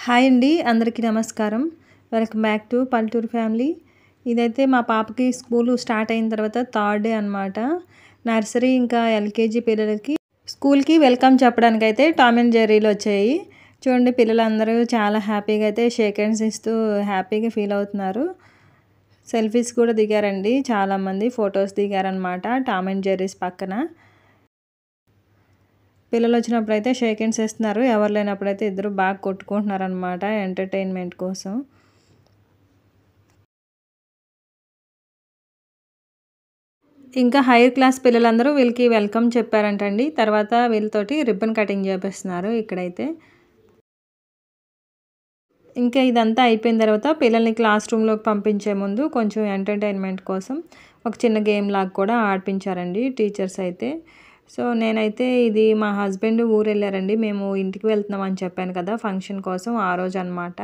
hi అండి అందరికీ నమస్కారం వెల్కమ్ బ్యాక్ టు పల్లెటూరు ఫ్యామిలీ ఇదైతే మా పాపకి స్కూల్ స్టార్ట్ అయిన తర్వాత థర్డ్ డే అనమాట నర్సరీ ఇంకా ఎల్కేజీ పిల్లలకి స్కూల్కి వెల్కమ్ చెప్పడానికి అయితే టామ్ అండ్ జెర్రీలు వచ్చాయి చూడండి పిల్లలందరూ చాలా హ్యాపీగా అయితే షేక్ హ్యాండ్స్ ఇస్తూ హ్యాపీగా ఫీల్ అవుతున్నారు సెల్ఫీస్ కూడా దిగారండి చాలామంది ఫొటోస్ దిగారనమాట టామ్ అండ్ జెర్రీస్ పక్కన పిల్లలు వచ్చినప్పుడు అయితే షేక్ హ్యాండ్స్ ఇస్తున్నారు ఎవరు లేనప్పుడు అయితే ఇద్దరు బాగా కొట్టుకుంటున్నారు అనమాట ఎంటర్టైన్మెంట్ కోసం ఇంకా హైయర్ క్లాస్ పిల్లలందరూ వీళ్ళకి వెల్కమ్ చెప్పారంటండి తర్వాత వీళ్ళతోటి రిబ్బన్ కటింగ్ చేపిస్తున్నారు ఇక్కడైతే ఇంకా ఇదంతా అయిపోయిన తర్వాత పిల్లల్ని క్లాస్ రూమ్లోకి పంపించే ముందు కొంచెం ఎంటర్టైన్మెంట్ కోసం ఒక చిన్న గేమ్ లాగా కూడా ఆడిపించారండి టీచర్స్ అయితే సో నేనైతే ఇది మా హస్బెండ్ ఊరు వెళ్ళారండి మేము ఇంటికి వెళ్తున్నాం అని చెప్పాను కదా ఫంక్షన్ కోసం ఆ రోజు అనమాట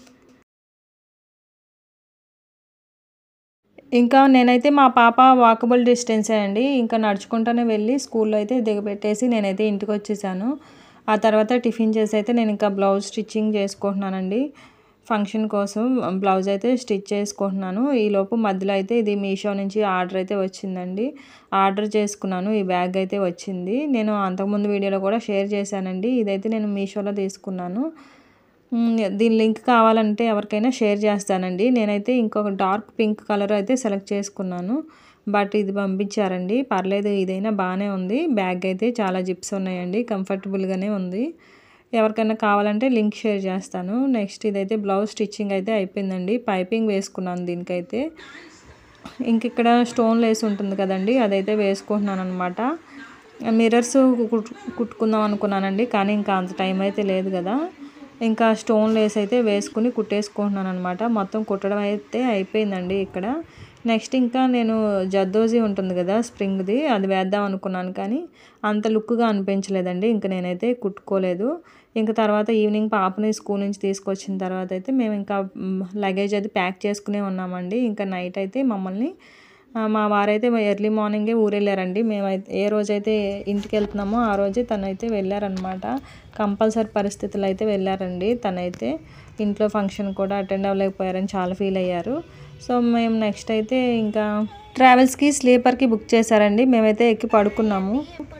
ఇంకా నేనైతే మా పాప వాకబుల్ డిస్టెన్సే అండి ఇంకా నడుచుకుంటూనే వెళ్ళి స్కూల్లో అయితే దిగబెట్టేసి నేనైతే ఇంటికి వచ్చేసాను ఆ తర్వాత టిఫిన్ చేసి అయితే నేను ఇంకా బ్లౌజ్ స్టిచ్చింగ్ చేసుకుంటున్నానండి ఫంక్షన్ కోసం బ్లౌజ్ అయితే స్టిచ్ చేసుకుంటున్నాను ఈలోపు మధ్యలో అయితే ఇది మీషో నుంచి ఆర్డర్ అయితే వచ్చిందండి ఆర్డర్ చేసుకున్నాను ఈ బ్యాగ్ అయితే వచ్చింది నేను అంతకుముందు వీడియోలో కూడా షేర్ చేశానండి ఇదైతే నేను మీషోలో తీసుకున్నాను దీని లింక్ కావాలంటే ఎవరికైనా షేర్ చేస్తానండి నేనైతే ఇంకొక డార్క్ పింక్ కలర్ అయితే సెలెక్ట్ చేసుకున్నాను బట్ ఇది పంపించారండి పర్లేదు ఇదైనా బాగానే ఉంది బ్యాగ్ అయితే చాలా జిప్స్ ఉన్నాయండి కంఫర్టబుల్గానే ఉంది ఎవరికైనా కావాలంటే లింక్ షేర్ చేస్తాను నెక్స్ట్ ఇదైతే బ్లౌజ్ స్టిచ్చింగ్ అయితే అయిపోయిందండి పైపింగ్ వేసుకున్నాను దీనికైతే ఇంక ఇక్కడ స్టోన్ లేస్ ఉంటుంది కదండి అదైతే వేసుకుంటున్నాను అనమాట మిర్రర్స్ కుట్టుకుందాం అనుకున్నానండి కానీ ఇంకా అంత టైం అయితే లేదు కదా ఇంకా స్టోన్ లేస్ అయితే వేసుకుని కుట్టేసుకుంటున్నాను అనమాట మొత్తం కుట్టడం అయితే అయిపోయిందండి ఇక్కడ నెక్స్ట్ ఇంకా నేను జద్దోజీ ఉంటుంది కదా స్ప్రింగ్ది అది వేద్దాం అనుకున్నాను కానీ అంత లుక్గా అనిపించలేదండి ఇంకా నేనైతే కుట్టుకోలేదు ఇంకా తర్వాత ఈవినింగ్ పాపని స్కూల్ నుంచి తీసుకొచ్చిన తర్వాత అయితే మేము ఇంకా లగేజ్ అది ప్యాక్ చేసుకునే ఉన్నామండి ఇంకా నైట్ అయితే మమ్మల్ని మా వారైతే ఎర్లీ మార్నింగే ఊరెళ్ళారండి మేమైతే ఏ రోజైతే ఇంటికి వెళ్తున్నామో ఆ రోజే తనైతే వెళ్ళారనమాట కంపల్సరీ పరిస్థితులు అయితే వెళ్ళారండి తనైతే ఇంట్లో ఫంక్షన్ కూడా అటెండ్ అవ్వలేకపోయారని చాలా ఫీల్ అయ్యారు సో మేము నెక్స్ట్ అయితే ఇంకా ట్రావెల్స్కి స్లీపర్కి బుక్ చేశారండి మేమైతే ఎక్కి పడుకున్నాము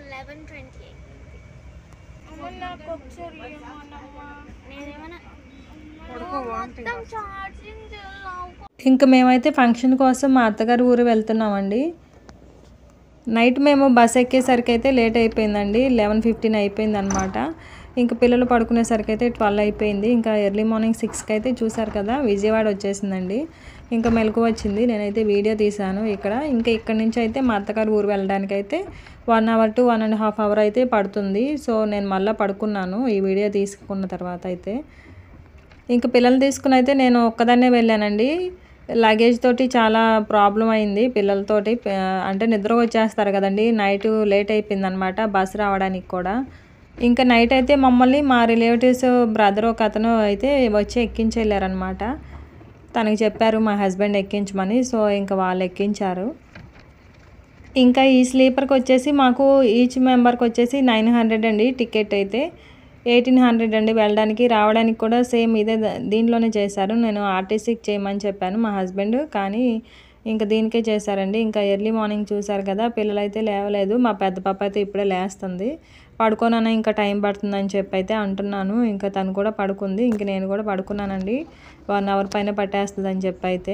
ఇంకా మేమైతే ఫంక్షన్ కోసం మా అత్తగారి ఊరు వెళ్తున్నామండి నైట్ మేము బస్ ఎక్కేసరికి అయితే లేట్ అయిపోయిందండి లెవెన్ ఫిఫ్టీన్ అయిపోయింది అనమాట ఇంకా పిల్లలు పడుకునేసరికి అయితే ట్వెల్వ్ అయిపోయింది ఇంకా ఎర్లీ మార్నింగ్ సిక్స్కి అయితే చూసారు కదా విజయవాడ వచ్చేసిందండి ఇంకా మెలకు వచ్చింది నేనైతే వీడియో తీశాను ఇక్కడ ఇంకా ఇక్కడ నుంచి అయితే మా అత్తగారు ఊరు వెళ్ళడానికి అయితే one hour two one and half hour అయితే పడుతుంది సో నేను మళ్ళీ పడుకున్నాను ఈ వీడియో తీసుకున్న తర్వాత అయితే ఇంకా పిల్లలు తీసుకుని అయితే నేను ఒక్కదాన్నే వెళ్ళానండి లగేజ్ తోటి చాలా ప్రాబ్లం అయింది పిల్లలతోటి అంటే నిద్ర వచ్చేస్తారు కదండి నైట్ లేట్ అయిపోయింది అనమాట బస్ రావడానికి కూడా ఇంకా నైట్ అయితే మమ్మల్ని మా రిలేటివ్స్ బ్రదర్ ఒక అతను అయితే వచ్చి ఎక్కించి వెళ్ళారనమాట తనకి చెప్పారు మా హస్బెండ్ ఎక్కించమని సో ఇంకా వాళ్ళు ఎక్కించారు ఇంకా ఈ స్లీపర్కి వచ్చేసి మాకు ఈచ్ మెంబర్కి వచ్చేసి నైన్ హండ్రెడ్ అండి టికెట్ అయితే ఎయిటీన్ హండ్రెడ్ అండి వెళ్ళడానికి రావడానికి కూడా సేమ్ ఇదే దీనిలోనే చేశారు నేను ఆర్టీసీకి చేయమని చెప్పాను మా హస్బెండ్ కానీ ఇంకా దీనికే చేశారండి ఇంకా ఎర్లీ మార్నింగ్ చూశారు కదా పిల్లలు అయితే లేవలేదు మా పెద్ద పాప అయితే ఇప్పుడే లేస్తుంది పడుకోనన్నా ఇంకా టైం పడుతుందని చెప్పి అయితే అంటున్నాను ఇంకా తను కూడా పడుకుంది ఇంక నేను కూడా పడుకున్నానండి వన్ అవర్ పైన పట్టేస్తుంది అని చెప్పి అయితే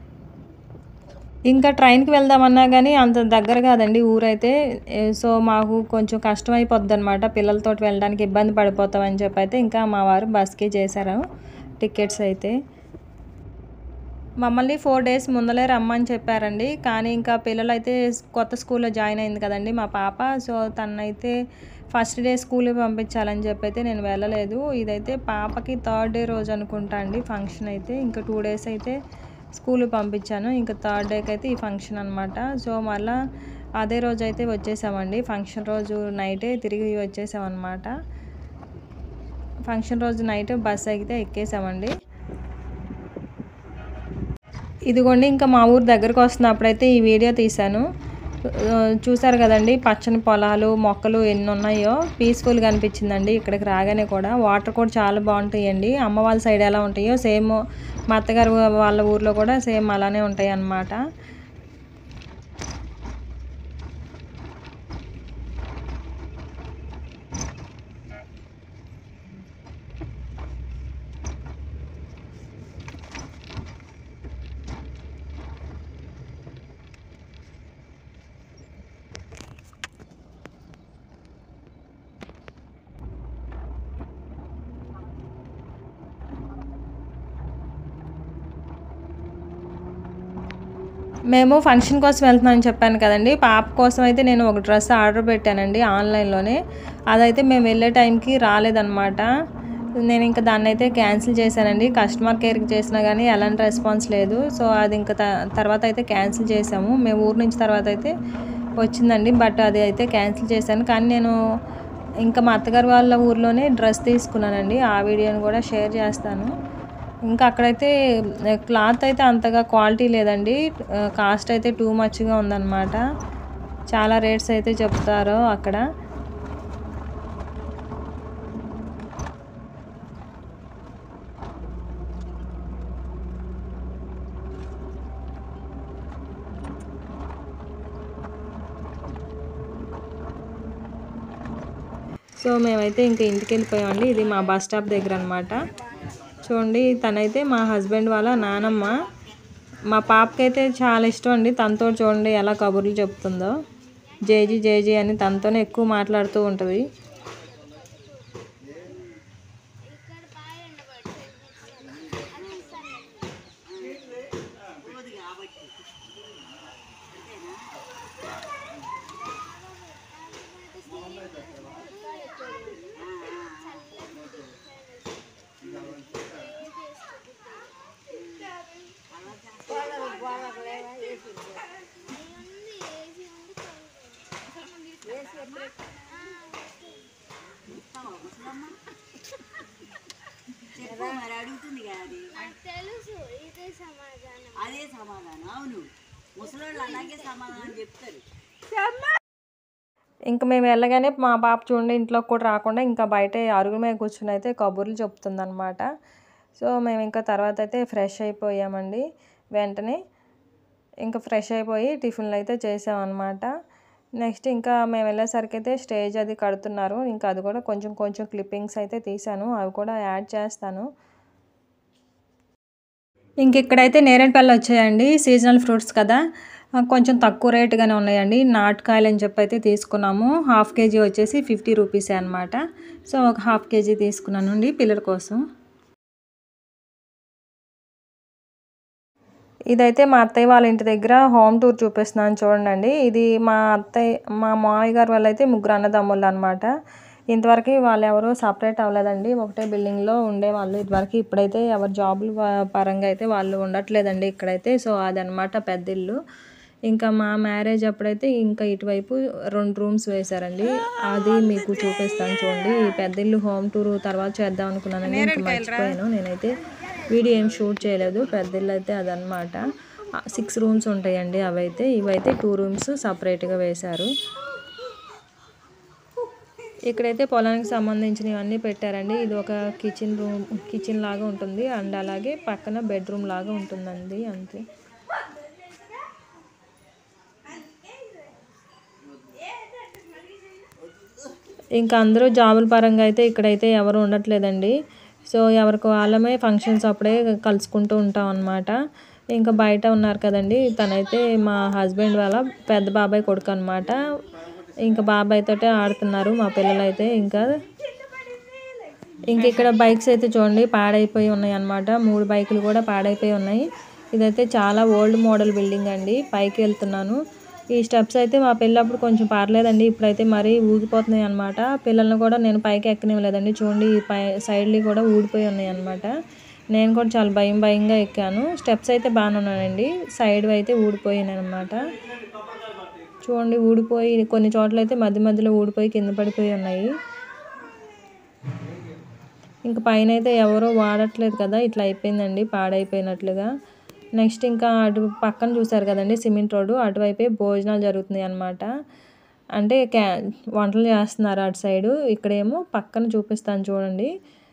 ఇంకా ట్రైన్కి వెళ్దామన్నా కానీ అంత దగ్గర కాదండి ఊరైతే సో మాకు కొంచెం కష్టం అయిపోద్ది అనమాట పిల్లలతో వెళ్ళడానికి ఇబ్బంది పడిపోతామని చెప్పి అయితే ఇంకా మా వారు బస్కి చేశారు టికెట్స్ అయితే మమ్మల్ని ఫోర్ డేస్ ముందలే రమ్మని చెప్పారండి కానీ ఇంకా పిల్లలు అయితే కొత్త స్కూల్లో జాయిన్ అయింది కదండి మా పాప సో తనైతే ఫస్ట్ డే స్కూల్కి పంపించాలని చెప్పి అయితే నేను వెళ్ళలేదు ఇదైతే పాపకి థర్డ్ డే రోజు అనుకుంటా అండి ఫంక్షన్ అయితే ఇంకా టూ డేస్ అయితే స్కూల్కి పంపించాను ఇంకా థర్డ్ డేకి అయితే ఈ ఫంక్షన్ అనమాట సో మళ్ళీ అదే రోజు అయితే వచ్చేసామండి ఫంక్షన్ రోజు నైటే తిరిగి వచ్చేసామన్నమాట ఫంక్షన్ రోజు నైట్ బస్ అయితే ఎక్కేసామండి ఇదిగోండి ఇంకా మా ఊరు దగ్గరకు వస్తున్నప్పుడైతే ఈ వీడియో తీశాను ఆ, చూసారు కదండి పచ్చని పొలాలు మొక్కలు ఎన్ని ఉన్నాయో పీస్ఫుల్గా అనిపించిందండి ఇక్కడికి రాగానే కూడా వాటర్ కూడా చాలా బాగుంటాయండి అమ్మ వాళ్ళ సైడ్ ఎలా ఉంటాయో సేమ్ మా అత్తగారు వాళ్ళ ఊర్లో కూడా సేమ్ అలానే ఉంటాయి అన్నమాట మేము ఫంక్షన్ కోసం వెళ్తున్నామని చెప్పాను కదండి పాప కోసం అయితే నేను ఒక డ్రెస్ ఆర్డర్ పెట్టానండి ఆన్లైన్లోనే అదైతే మేము వెళ్ళే టైంకి రాలేదన్నమాట నేను ఇంకా దాన్ని అయితే క్యాన్సిల్ చేశానండి కస్టమర్ కేర్కి చేసినా కానీ ఎలాంటి రెస్పాన్స్ లేదు సో అది ఇంకా త- తర్వాత అయితే క్యాన్సిల్ చేసాము మేము ఊరు నుంచి తర్వాత అయితే వచ్చిందండి బట్ అది అయితే క్యాన్సిల్ చేశాను కానీ నేను ఇంకా మా అత్తగారు వాళ్ళ ఊర్లోనే డ్రెస్ తీసుకున్నానండి ఆ వీడియోని కూడా షేర్ చేస్తాను ఇంకా అక్కడైతే క్లాత్ అయితే అంతగా క్వాలిటీ లేదండి కాస్ట్ అయితే టూ మచ్గా ఉందన్నమాట చాలా రేట్స్ అయితే చెప్తారు అక్కడ సో మేమైతే ఇంకా ఇంటికి వెళ్ళిపోయామండి ఇది మా బస్ స్టాప్ దగ్గర అనమాట చూడండి తనైతే మా హస్బెండ్ వాళ్ళ నానమ్మ మా పాపకైతే చాలా ఇష్టం అండి తనతో చూడండి ఎలా కబుర్లు చెప్తుందో జేజీ జేజీ అని తనతోనే ఎక్కువ మాట్లాడుతూ ఉంటుంది చెప్పు మరి అడుగుతుంది కదా అది తెలుసు ఇదే సమాధానం అదే సమాధానం అవును ముసలోళ్ళు అలాగే సమాధానం చెప్తారు ఇంకా మేము వెళ్ళగానే మా పాప చూడండి ఇంట్లోకి కూడా రాకుండా ఇంకా బయట అరుగు మీద కూర్చుని అయితే కబుర్లు చెప్తుందనమాట సో మేము ఇంకా తర్వాత అయితే ఫ్రెష్ అయిపోయామండి వెంటనే ఇంకా ఫ్రెష్ అయిపోయి టిఫిన్లు అయితే చేసామన్నమాట నెక్స్ట్ ఇంకా మేము వెళ్ళేసరికి అయితే స్టేజ్ అది కడుతున్నారు ఇంకా అది కూడా కొంచెం కొంచెం క్లిప్పింగ్స్ అయితే తీసాను అవి కూడా యాడ్ చేస్తాను ఇంక ఇక్కడైతే నేరేడుపళ్ళు వచ్చాయండి సీజనల్ ఫ్రూట్స్ కదా ఆ, కొంచెం తక్కువ రేటుగానే ఉన్నాయండి నాటుకాయలు అని చెప్పి అయితే తీసుకున్నాము హాఫ్ కేజీ వచ్చేసి ఫిఫ్టీ రూపీసే అనమాట సో ఒక హాఫ్ కేజీ తీసుకున్నానండి పిల్లల కోసం ఇదైతే మా అత్తయ్య వాళ్ళ ఇంటి దగ్గర హోమ్ టూర్ చూపిస్తున్నాను చూడండి ఇది మా అత్తయ్య మా మామయ్య గారు వాళ్ళు అయితే ముగ్గురు అన్నదమ్ముళ్ళు అనమాట ఇంతవరకు వాళ్ళు ఎవరు సపరేట్ అవ్వలేదండి ఒకటే బిల్డింగ్లో ఉండేవాళ్ళు ఇదివరకు ఇప్పుడైతే ఎవరు జాబులు ప- పరంగా అయితే వాళ్ళు ఉండట్లేదండి ఇక్కడైతే సో అదనమాట పెద్ద ఇల్లు ఇంకా మా మ్యారేజ్ అప్పుడైతే ఇంకా ఇటువైపు రెండు రూమ్స్ వేశారండి అది మీకు చూపిస్తాను చూడండి ఈ పెద్ద ఇల్లు హోమ్ టూర్ తర్వాత చేద్దాం అనుకున్నానండి ఇంకా మర్చిపోయాను నేనైతే వీడియో ఏం షూట్ చేయలేదు పెద్ద ఇల్లు అయితే అదనమాట సిక్స్ రూమ్స్ ఉంటాయండి అవైతే ఇవైతే టూ రూమ్స్ సపరేట్గా వేశారు ఇక్కడైతే పొలానికి సంబంధించినవన్నీ పెట్టారండి ఇది ఒక కిచెన్ రూమ్ కిచెన్ లాగా ఉంటుంది అండ్ అలాగే పక్కన బెడ్రూమ్ లాగా ఉంటుందండి అంతే ఇంకా అందరూ జాబుల పరంగా అయితే ఇక్కడైతే ఎవరు ఉండట్లేదండి సో ఎవరికి వాళ్ళమే ఫంక్షన్స్ అప్పుడే కలుసుకుంటూ ఉంటాం అన్నమాట ఇంకా బయట ఉన్నారు కదండి తనైతే మా హస్బెండ్ వాళ్ళ పెద్ద బాబాయ్ కొడుకు అనమాట ఇంకా బాబాయ్ తోటే ఆడుతున్నారు మా పిల్లలు అయితే ఇంకా ఇంక ఇక్కడ బైక్స్ అయితే చూడండి పాడైపోయి ఉన్నాయి అన్నమాట మూడు బైకులు కూడా పాడైపోయి ఉన్నాయి ఇదైతే చాలా ఓల్డ్ మోడల్ బిల్డింగ్ అండి పైకి వెళ్తున్నాను ఈ స్టెప్స్ అయితే మా పిల్లప్పుడు కొంచెం పర్లేదండి ఇప్పుడైతే మరీ ఊగిపోతున్నాయి అనమాట పిల్లల్ని కూడా నేను పైకి ఎక్కనివ్వలేదండి చూడండి ఈ పై సైడ్లు కూడా ఊడిపోయి ఉన్నాయి అనమాట నేను కూడా చాలా భయం భయంగా ఎక్కాను స్టెప్స్ అయితే బాగానే ఉన్నాయండి సైడ్ అయితే ఊడిపోయాను అనమాట చూడండి ఊడిపోయి కొన్ని చోట్ల అయితే మధ్య మధ్యలో ఊడిపోయి కింద పడిపోయి ఉన్నాయి ఇంకా పైన అయితే ఎవరో వాడట్లేదు కదా ఇట్లా అయిపోయిందండి పాడైపోయినట్లుగా నెక్స్ట్ ఇంకా అటు పక్కన చూసారు కదండి సిమెంట్ రోడ్డు అటువైపే భోజనాలు జరుగుతున్నాయి అన్నమాట అంటే క్యా వంటలు చేస్తున్నారు అటు సైడు ఇక్కడేమో పక్కన చూపిస్తాను చూడండి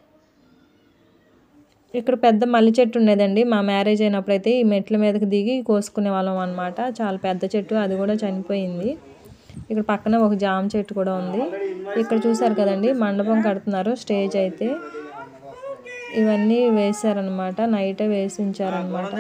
ఇక్కడ పెద్ద మల్లి చెట్టు ఉండేదండి మా మ్యారేజ్ అయినప్పుడైతే ఈ మెట్ల మీదకి దిగి కోసుకునే వాళ్ళం అనమాట చాలా పెద్ద చెట్టు అది కూడా చనిపోయింది ఇక్కడ పక్కన ఒక జామ చెట్టు కూడా ఉంది ఇక్కడ చూసారు కదండి మండపం కడుతున్నారు స్టేజ్ అయితే ఇవన్నీ వేశారనమాట నైటే వేసి ఉంచారనమాట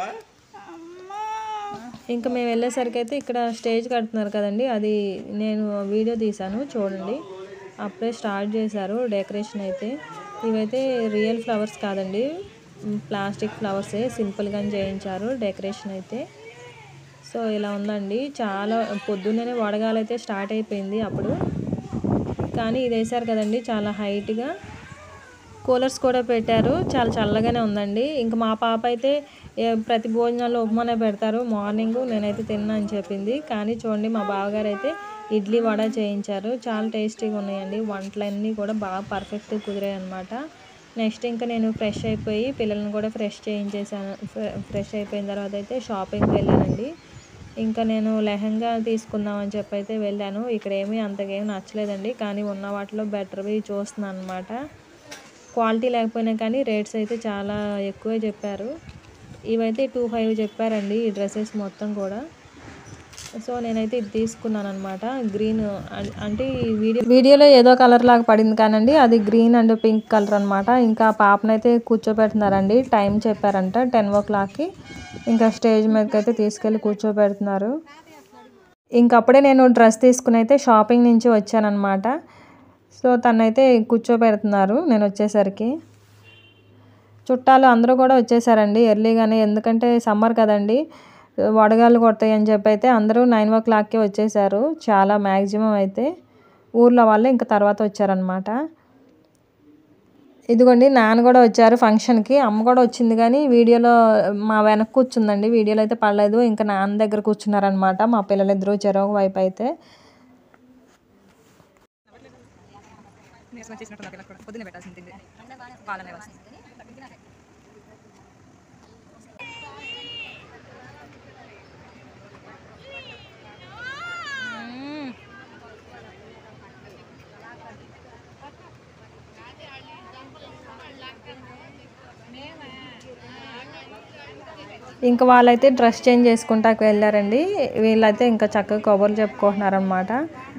ఇంకా మేము వెళ్ళేసరికి అయితే ఇక్కడ స్టేజ్ కడుతున్నారు కదండి అది నేను వీడియో తీశాను చూడండి అప్పుడే స్టార్ట్ చేశారు డెకరేషన్ అయితే ఇవైతే రియల్ ఫ్లవర్స్ కాదండి ప్లాస్టిక్ ఫ్లవర్సే సింపుల్గానే చేయించారు డెకరేషన్ అయితే సో ఇలా ఉందండి చాలా పొద్దున్నే వడగాలైతే స్టార్ట్ అయిపోయింది అప్పుడు కానీ ఇది వేశారు కదండి చాలా హైట్గా కూలర్స్ కూడా పెట్టారు చాలా చల్లగానే ఉందండి ఇంకా మా పాప అయితే ఏ- ప్రతి భోజనాల్లో ఉప్మానే పెడతారు మార్నింగ్ నేనైతే తిన్నా అని చెప్పింది కానీ చూడండి మా బావగారు అయితే ఇడ్లీ వడ చేయించారు చాలా టేస్టీగా ఉన్నాయండి వంటలన్నీ కూడా బాగా పర్ఫెక్ట్ కుదిరాయి అనమాట నెక్స్ట్ ఇంకా నేను ఫ్రెష్ అయిపోయి పిల్లల్ని కూడా ఫ్రెష్ చేయించేసాను ఫ్రె- ఫ్రెష్ అయిపోయిన తర్వాత అయితే షాపింగ్కి వెళ్ళానండి ఇంకా నేను లెహంగా తీసుకుందామని చెప్పి అయితే వెళ్ళాను ఇక్కడ ఏమీ అంతకేం నచ్చలేదండి కానీ ఉన్న వాటిలో బెటర్వి చూస్తున్నాను అనమాట క్వాలిటీ లేకపోయినా కానీ రేట్స్ అయితే చాలా ఎక్కువే చెప్పారు ఇవైతే టూ ఫైవ్ చెప్పారండి ఈ డ్రెస్సెస్ మొత్తం కూడా సో నేనైతే ఇది తీసుకున్నాను అనమాట గ్రీన్ అం- అంటే ఈ వీడియో వీడియోలో ఏదో కలర్ లాగా పడింది కానండి అది గ్రీన్ అండ్ పింక్ కలర్ అనమాట ఇంకా పాపనైతే కూర్చోబెడుతున్నారండి టైం చెప్పారంట టెన్ ఓ క్లాక్కి ఇంకా స్టేజ్ మీదకి అయితే తీసుకెళ్ళి కూర్చోబెడుతున్నారు ఇంకప్పుడే నేను డ్రెస్ తీసుకుని అయితే షాపింగ్ నుంచి వచ్చానన్నమాట సో తనైతే కూర్చోబెడుతున్నారు నేను వచ్చేసరికి చుట్టాలు అందరూ కూడా వచ్చేసారండి ఎర్లీగానే ఎందుకంటే సమ్మర్ కదండి వడగాలు కొడతాయి అని చెప్పి అయితే అందరూ నైన్ ఓ క్లాక్కే వచ్చేసారు చాలా మ్యాక్సిమం అయితే ఊర్లో వాళ్ళు ఇంకా తర్వాత వచ్చారనమాట ఇదిగోండి నాన్న కూడా వచ్చారు ఫంక్షన్కి అమ్మ కూడా వచ్చింది కానీ వీడియోలో మా వెనక కూర్చుందండి వీడియోలో అయితే పడలేదు ఇంకా నాన్న దగ్గర కూర్చున్నారనమాట మా పిల్లలిద్దరూ చెరొక వైపు అయితే నీరసం చేసినట్టు నాకు ఇలా కూడా పొద్దున్నే పెట్టాల్సింది తిండి పాలనే వస్తుంది ఇంకా వాళ్ళైతే డ్రెస్ చేంజ్ చేసుకుంటాకి వెళ్ళారండి వీళ్ళైతే ఇంకా చక్కగా కబుర్లు చెప్పుకుంటున్నారనమాట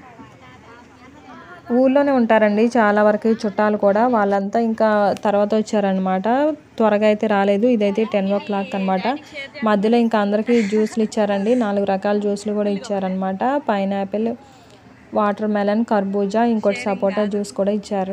ఊళ్ళోనే ఉంటారండి చాలా వరకు చుట్టాలు కూడా వాళ్ళంతా ఇంకా తర్వాత వచ్చారనమాట త్వరగా అయితే రాలేదు ఇదైతే టెన్ ఓ క్లాక్ అనమాట మధ్యలో ఇంకా అందరికీ జ్యూస్లు ఇచ్చారండి నాలుగు రకాల జ్యూస్లు కూడా ఇచ్చారనమాట పైనాపిల్ వాటర్ మెలన్ కర్బూజా ఇంకోటి సపోటా జ్యూస్ కూడా ఇచ్చారు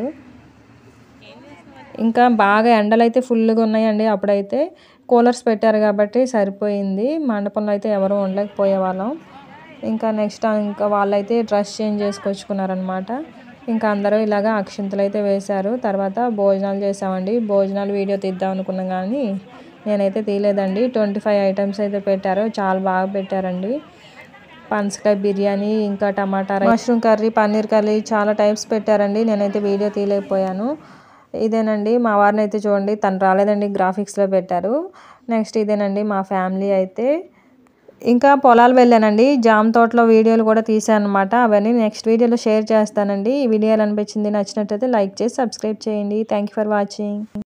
ఇంకా బాగా ఎండలు అయితే ఫుల్గా ఉన్నాయండి అప్పుడైతే కూలర్స్ పెట్టారు కాబట్టి సరిపోయింది మండపంలో అయితే ఎవరు ఉండలేకపోయే వాళ్ళం ఇంకా నెక్స్ట్ ఇంకా వాళ్ళైతే డ్రెస్ చేంజ్ చేసుకొచ్చుకున్నారనమాట ఇంకా అందరూ ఇలాగా అక్షింతలు అయితే వేశారు తర్వాత భోజనాలు చేసామండి భోజనాలు వీడియో తీద్దాం అనుకున్నాం కానీ నేనైతే తీయలేదండి ట్వంటీ ఫైవ్ ఐటమ్స్ అయితే పెట్టారు చాలా బాగా పెట్టారండి పనసకాయ బిర్యానీ ఇంకా tomato rice mushroom curry paneer curry చాలా టైప్స్ పెట్టారండి నేనైతే వీడియో తీయలేకపోయాను ఇదేనండి మా వారిని అయితే చూడండి తను రాలేదండి గ్రాఫిక్స్లో పెట్టారు నెక్స్ట్ ఇదేనండి మా ఫ్యామిలీ అయితే ఇంకా పొలాలు వెళ్ళానండి జామ తోటలో వీడియోలు కూడా తీసాను అనమాట అవన్నీ నెక్స్ట్ వీడియోలో షేర్ చేస్తానండి ఈ వీడియోలు అనిపించింది నచ్చినట్టయితే లైక్ చేసి సబ్స్క్రైబ్ చేయండి థ్యాంక్ యూ ఫర్ వాచింగ్